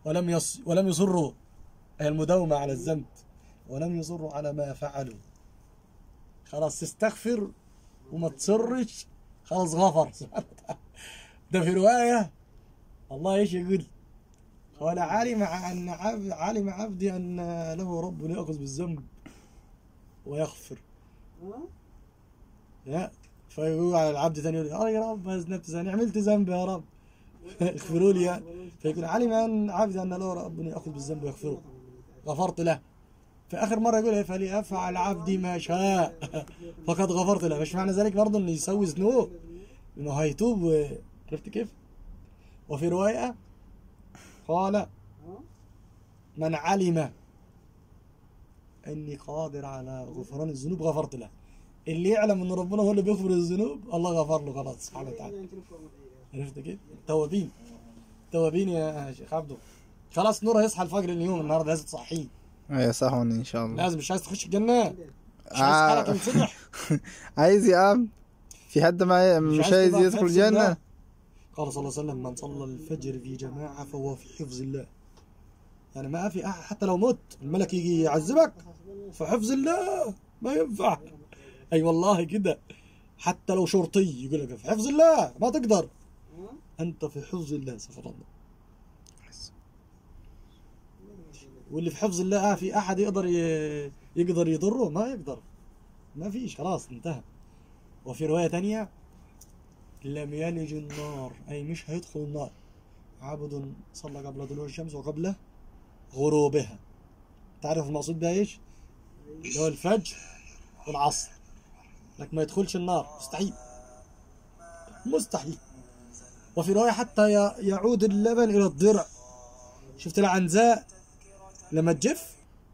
ولم يص ولم يصروا أي المداومة على الذنب ولم يصروا على ما فعلوا خلاص تستغفر وما تصرش خلاص غفر سبحانه وتعالى ده في رواية الله ايش يقول قال علم أن عبد علم عبدي أن له رب يأخذ بالذنب ويغفر لا فيقول على العبد ثاني يقول اه يا رب أذنبت ثاني عملت ذنب يا رب اغفروا لي يعني. فيقول علم أن عبدي أن له رب يأخذ بالذنب ويغفره غفرت له في آخر مرة يقول إيه؟ فليفعل عبدي ما شاء فقد غفرت له مش معنى ذلك برضه إنه يسوي ذنوب إنه هيتوب و- عرفت كيف؟ وفي رواية قال من علم اني قادر على غفران الذنوب غفرت له اللي يعلم ان ربنا هو اللي بيغفر الذنوب الله غفر له خلاص سبحانه وتعالى عرفت كيف توابين توابين يا شيخ عبده خلاص نور هيصحى الفجر اليوم النهارده لازم تصحيه ايه صحوني ان شاء الله لازم مش عايز تخش الجنه مش آه. عايز حالك ينصلح عايز يا عم في حد ما مش عايز تبقى في يدخل حفظ الله. الجنة قال صلى الله عليه وسلم من صلى الفجر في جماعة فهو في حفظ الله يعني ما في أحد حتى لو مت الملك يجي يعذبك في حفظ الله ما ينفع أي والله كده حتى لو شرطي يقول لك في حفظ الله ما تقدر أنت في حفظ الله سبحان الله واللي في حفظ الله آه في أحد يقدر ي- يقدر يضره ما يقدر ما فيش خلاص انتهى وفي رواية تانية لم يلج النار أي مش هيدخل النار عبد صلى قبل طلوع الشمس وقبل غروبها تعرف المقصود بها ايش؟ اللي هو الفجر والعصر لك ما يدخلش النار مستحيل مستحيل وفي رواية حتى ي- يعود اللبن إلى الضرع شفت العنزاء لما تجف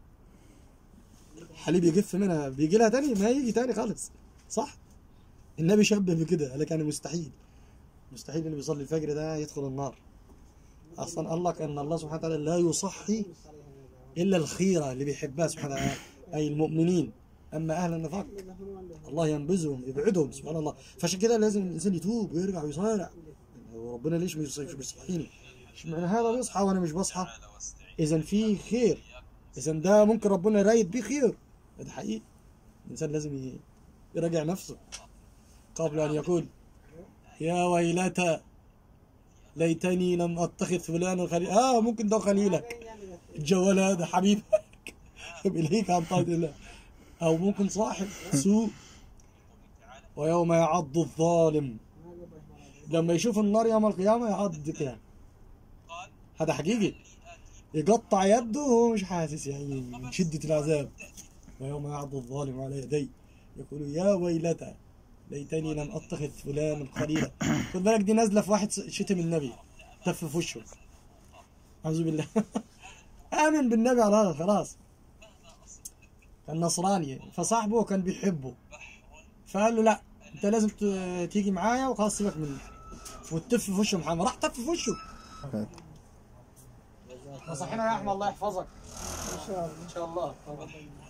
حليب يجف منها بيجي لها تاني ما يجي تاني خالص صح النبي شبه بكده قال لك يعني مستحيل مستحيل اللي بيصلي الفجر ده يدخل النار اصلا قال لك ان الله سبحانه وتعالى لا يصحي الا الخيره اللي بيحبها سبحانه وتعالى اي المؤمنين اما اهل النفاق الله ينبذهم يبعدهم سبحان الله فعشان كده لازم الانسان يتوب ويرجع ويصارع وربنا ليش مش مش بيصحيني مش معنى هذا بيصحى وانا مش بصحى اذا في خير اذا ده ممكن ربنا يرايد بيه خير ده حقيقي الانسان لازم ي- يراجع نفسه قبل أن يقول يا ويلتى ليتني لم أتخذ فلانا خليلا آه ممكن ده خليلك الجوال هذا حبيبك إليك عن طاعة الله أو ممكن صاحب سوء ويوم يعض الظالم لما يشوف النار يوم القيامة يعض كده هذا حقيقي يقطع يده وهو مش حاسس يعني من شدة العذاب ويوم يعض الظالم على يديه يقول يا ويلتى ليتني لم اتخذ فلانا خليلا خد بالك دي نازله في واحد شتم النبي تف في وشه اعوذ بالله امن بالنبي على هذا خلاص كان نصراني فصاحبه كان بيحبه فقال له لا انت لازم ت- تيجي معايا وخلاص سيبك مني وتف في وشه محمد راح تف في وشه نصحنا يا احمد الله يحفظك ان شاء الله ان شاء الله